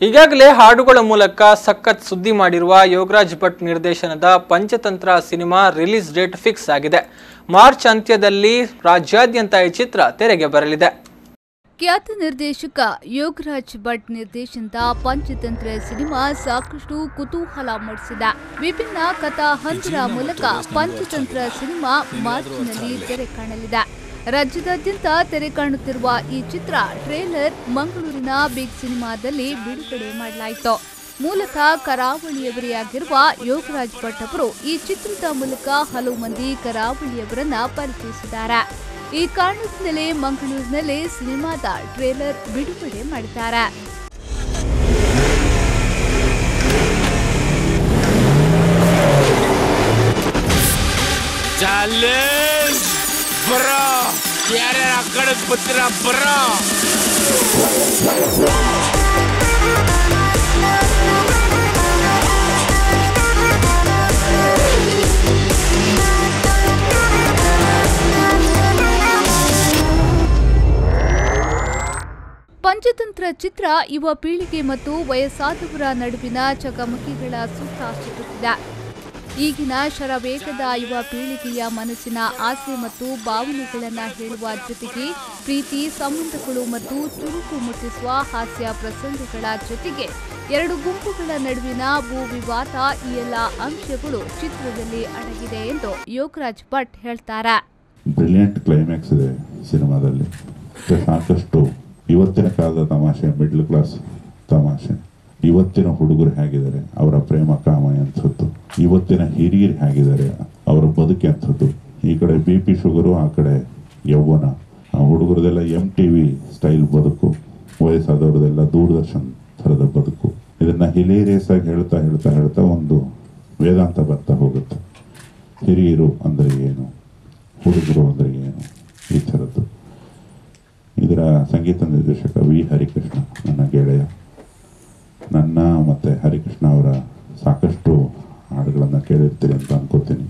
ಈಗಾಗಲೇ ಹಾಡುಗಳ ಮೂಲಕ ಸಖತ್ ಸುದ್ದಿ ಮಾಡಿರುವ ಯೋಗರಾಜ್ ಭಟ್ ನಿರ್ದೇಶನದ Panchatantra cinema release date fix ಆಗಿದೆ ಮಾರ್ಚ್ ಅಂತ್ಯದಲ್ಲಿ ರಾಜ್ಯಾದ್ಯಂತ ಈ ಚಿತ್ರ ತೆರೆಗೆ ಬರಲಿದೆ ಖ್ಯಾತ ನಿರ್ದೇಶಕ ಯೋಗರಾಜ್ ಭಟ್ ನಿರ್ದೇಶನದ ಪಂಚತಂತ್ರ ಸಿನಿಮಾ ಸಾಕಷ್ಟು ಕುತೂಹಲ ಮೂಡಿಸಿದೆ ವಿಭಿನ್ನ ಕಥಾ ಹಂತರ ಮೂಲಕ ಪಂಚತಂತ್ರ ಸಿನಿಮಾ ಮಾರ್ಚ್ನಲ್ಲಿ ತೆರೆ ಕಾಣಲಿದೆ ರಾಜ್ಯದಾದ್ಯಂತ ತೆರೆ ಕಾಣುತ್ತಿರುವ ಈ ಚಿತ್ರ ಟ್ರೇಲರ್ ಮಂಗಳೂರಿನ ಬಿಗ್ ಸಿನಿಮಾದಲ್ಲಿ ಬಿಡುಗಡೆ ಮಾಡಲಾಯಿತು ಮೂಲತಃ ಕರಾವಳಿಯವರೇ ಆಗಿರುವ ಯೋಗರಾಜ್ ಭಟ್ ಅವರು ಈ ಚಿತ್ರದ ಮೂಲಕ ಹಲವು ಮಂದಿ ಕರಾವಳಿಯವರನ್ನ ಪರಿಚಯಿಸಿದ್ದಾರೆ ಈ ಕಾರಣದಿಂದಲೇ ಮಂಗಳೂರಿನಲ್ಲಿ ಸಿನಿಮಾದ ಟ್ರೇಲರ್ ಬಿಡುಗಡೆ ಮಾಡಿದ್ದಾರೆ ಚಾಲೆಂಜ್ ಬರೋ ಯಾರ್ಯಾರ ಆ ಕಡೆ ಬರ್ತೀರ ಬರೋ ಪಂಚತಂತ್ರ ಚಿತ್ರ ಯುವ ಪೀಳಿಗೆ ಮತ್ತು ವಯಸ್ಸಾದವರ ನಡುವಿನ ಚಕಮಕಿಗಳ ಸುತ್ತ ಸುತ್ತುತ್ತಿದೆ ಈಗಿನ ಶರವೇಗದ ಯುವ ಪೀಳಿಗೆಯ ಮನಸ್ಸಿನ ಆಸೆ ಮತ್ತು ಭಾವನೆಗಳನ್ನ ಹೇಳುವ ಜೊತೆಗೆ ಪ್ರೀತಿ ಸಂಬಂಧಗಳು ಮತ್ತು ಚುರುಕು ಮುಟ್ಟಿಸುವ ಹಾಸ್ಯ ಪ್ರಸಂಗಗಳ ಜೊತೆಗೆ ಎರಡು ಗುಂಪುಗಳ ನಡುವಿನ ಭೂ ವಿವಾದ ಈ ಎಲ್ಲ ಅಂಶಗಳು ಚಿತ್ರದಲ್ಲಿ ಅಡಗಿದೆ ಎಂದು ಯೋಗರಾಜ್ ಭಟ್ ಹೇಳ್ತಾರೆ ಬ್ರಿಲಿಯಂಟ್ ಕ್ಲೈಮ್ಯಾಕ್ಸ್ ಇದೆ ಸಿನಿಮಾದಲ್ಲಿ ಮತ್ತೆ ಸಾಕಷ್ಟು ಇವತ್ತಿನ ಕಾಲದ ತಮಾಷೆ ಮಿಡ್ಲ್ ಕ್ಲಾಸ್ ತಮಾಷೆ ಇವತ್ತಿನ ಹುಡುಗರು ಹೇಗಿದ್ದಾರೆ ಅವರ ಪ್ರೇಮ ಕಾಮ ಎಂಥದ್ದು ಇವತ್ತಿನ ಹಿರಿಯರು ಹೇಗಿದ್ದಾರೆ ಅವರ ಬದುಕು ಎಂಥದ್ದು ಈ ಕಡೆ ಬಿ ಪಿ ಶುಗರು ಆ ಕಡೆ ಯೌವನ ಆ ಹುಡುಗರದೆಲ್ಲ ಎಂ ಟಿ ವಿ ಸ್ಟೈಲ್ ಬದುಕು ವಯಸ್ಸಾದವ್ರದೆಲ್ಲ ದೂರದರ್ಶನ್ ಥರದ ಬದುಕು ಇದನ್ನ ಹಿಲೇರಿಯಸ್ ಆಗಿ ಹೇಳ್ತಾ ಹೇಳ್ತಾ ಹೇಳ್ತಾ ಒಂದು ವೇದಾಂತ ಬರ್ತಾ ಹೋಗುತ್ತೆ ಹಿರಿಯರು ಅಂದರೆ ಏನು ಹುಡುಗರು ಅಂದರೆ ಏನು ಈ ಥರದ್ದು ಇದರ ಸಂಗೀತ ನಿರ್ದೇಶಕ ವಿ ಹರಿಕೃಷ್ಣ ನನ್ನ ಗೆಳೆಯ ನನ್ನ ಮತ್ತು ಹರಿಕೃಷ್ಣ ಅವರ ಸಾಕಷ್ಟು ಹಾಡುಗಳನ್ನು ಕೇಳಿರ್ತೀರಿ ಅಂತ ಅನ್ಕೋತೀನಿ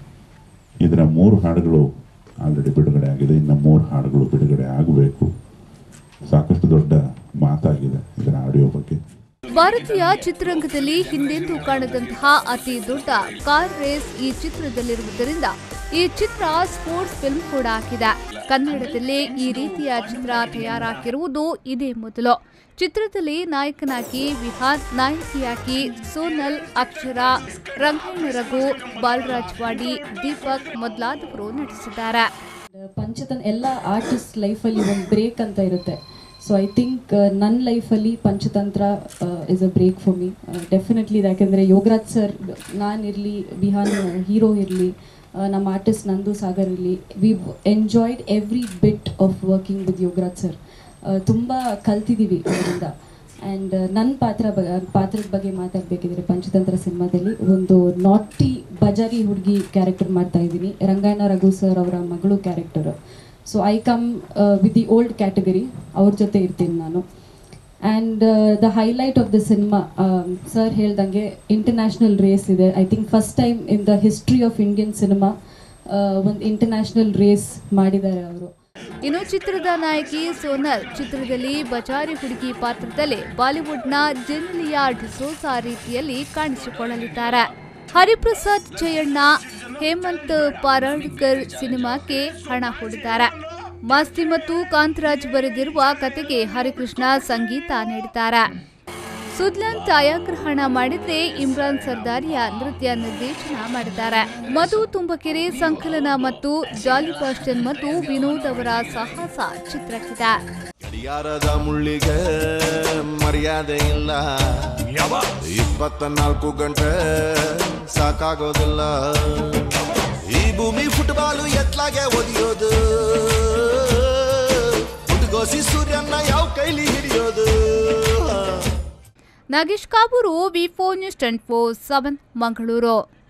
ಇದರ ಮೂರು ಹಾಡುಗಳು ಆಲ್ರೆಡಿ ಬಿಡುಗಡೆ ಆಗಿದೆ ಇನ್ನು ಮೂರು ಹಾಡುಗಳು ಬಿಡುಗಡೆ ಆಗಬೇಕು ಸಾಕಷ್ಟು ದೊಡ್ಡ ಮಾತಾಗಿದೆ ಇದರ ಆಡಿಯೋ ಬಗ್ಗೆ ಭಾರತೀಯ ಚಿತ್ರರಂಗದಲ್ಲಿ ಹಿಂದೆಂದೂ ಕಾಣದಂತಹ ಅತಿ ದೊಡ್ಡ ಕಾರ್ ರೇಸ್ ಈ ಚಿತ್ರದಲ್ಲಿರುವುದರಿಂದ ಈ ಚಿತ್ರ ಸ್ಪೋರ್ಟ್ಸ್ ಫಿಲ್ಮ್ ಕೂಡ ಆಗಿದೆ ಕನ್ನಡದಲ್ಲೇ ಈ ರೀತಿಯ ಚಿತ್ರ ತಯಾರಾಗಿರುವುದು ಇದೇ ಮೊದಲು ಚಿತ್ರದಲ್ಲಿ ನಾಯಕನಾಗಿ ವಿಹಾನ್ ನಾಯಕಿಯಾಗಿ ಸೋನಲ್ ಅಕ್ಷರ ರಂಗಣ್ಣ ರಘು ಬಾಲರಾಜ್ ವಾಡಿ ದೀಪಕ್ ಮೊದಲಾದವರು ನಟಿಸಿದ್ದಾರೆ ಪಂಚತನ್ ಎಲ್ಲ ಆರ್ಟಿಸ್ಟ್ ಲೈಫಲ್ಲಿ ಒಂದು ಬ್ರೇಕ್ ಅಂತ ಇರುತ್ತೆ ಸೊ ಐ ಥಿಂಕ್ ನನ್ನ ಲೈಫಲ್ಲಿ Panchatantra is a break for me definitely ಯಾಕೆಂದರೆ ಯೋಗರಾಜ್ ಸರ್ ನಾನಿರಲಿ ಬಿಹಾನ್ ಹೀರೋ ಇರಲಿ ನಮ್ಮ ಆರ್ಟಿಸ್ಟ್ ನಂದು ಸಾಗರ್ ಇರಲಿ we enjoyed every bit of working with Yogaraj sir ತುಂಬ ಕಲ್ತಿದ್ದೀವಿ ಅವರಿಂದ ಆ್ಯಂಡ್ ನನ್ನ ಪಾತ್ರ ಬ ಪಾತ್ರದ ಬಗ್ಗೆ ಮಾತಾಡಬೇಕಿದ್ರೆ ಪಂಚತಂತ್ರ ಸಿನಿಮಾದಲ್ಲಿ ಒಂದು ನಾಟಿ ಬಜಾರಿ ಹುಡುಗಿ ಕ್ಯಾರೆಕ್ಟರ್ ಮಾಡ್ತಾ ಇದ್ದೀನಿ ರಂಗಾಯಣ ರಘು ಸರ್ ಅವರ ಮಗಳು character so I come with the old category ಅವ್ರ ಜೊತೆ ಇರ್ತೀನಿ ನಾನು and the highlight of the cinema sir ಹೇಳ್ದಂಗೆ ಇಂಟರ್ನ್ಯಾಷನಲ್ ರೇಸ್ ಇದೆ I think first time in the history of Indian cinema ಒಂದು ಇಂಟರ್ನ್ಯಾಷನಲ್ ರೇಸ್ ಮಾಡಿದ್ದಾರೆ ಅವರು ಇನ್ನು ಚಿತ್ರದ ನಾಯಕಿ ಸೋನಲ್ ಚಿತ್ರದಲ್ಲಿ ಬಜಾರಿ ಹುಡುಗಿ ಪಾತ್ರದಲ್ಲಿ ಬಾಲಿವುಡ್ನ ಜೆನಿಲಿಯಾ ಡಿಸೋಸಾ ರೀತಿಯಲ್ಲಿ ಕಾಣಿಸಿಕೊಳ್ಳಲಿದ್ದಾರೆ ಹರಿಪ್ರಸಾದ್ ಜಯಣ್ಣ ಹೇಮಂತ್ ಪಾರಾಡ್ಕರ್ ಸಿನಿಮಾಕ್ಕೆ ಹಣ ಹೂಡಿದ್ದಾರೆ ಮಾಸ್ತಿ ಮತ್ತು ಕಾಂತರಾಜ್ ಬರೆದಿರುವ ಕತೆಗೆ ಹರಿಕೃಷ್ಣ ಸಂಗೀತ ನೀಡಿದ್ದಾರೆ ಸುದ್ಲನ್ ಛಾಯಾಗ್ರಹಣ ಮಾಡಿದ್ರೆ ಇಮ್ರಾನ್ ಸರ್ದಾರಿಯ ನೃತ್ಯ ನಿರ್ದೇಶನ ಮಾಡಿದ್ದಾರೆ ಮಧು ತುಂಬಕೆರೆ ಸಂಕಲನ ಮತ್ತು ಜಾಲಿ ಬಾಸ್ಟನ್ ಮತ್ತು ವಿನೋದ್ ಅವರ ಸಾಹಸ ಚಿತ್ರಕ್ಕಿದೆ ಗಡಿಯಾರದ ಮುಳ್ಳಿಗೆ ಮರ್ಯಾದೆ ಇಲ್ಲ ಇಪ್ಪತ್ತ ನಾಲ್ಕು ಗಂಟೆ ಸಾಕಾಗೋದಿಲ್ಲ ಈ ಭೂಮಿ ಫುಟ್ಬಾಲು ಎತ್ಲಾಗೆ ಒದಿಯೋದು ಹುಡುಗೋಸಿ ಸೂರ್ಯನ ಯಾವ ಕೈಲಿ ಹಿಡಿಯೋದು Nagesh Kabur V four news twenty four seven Mangaluru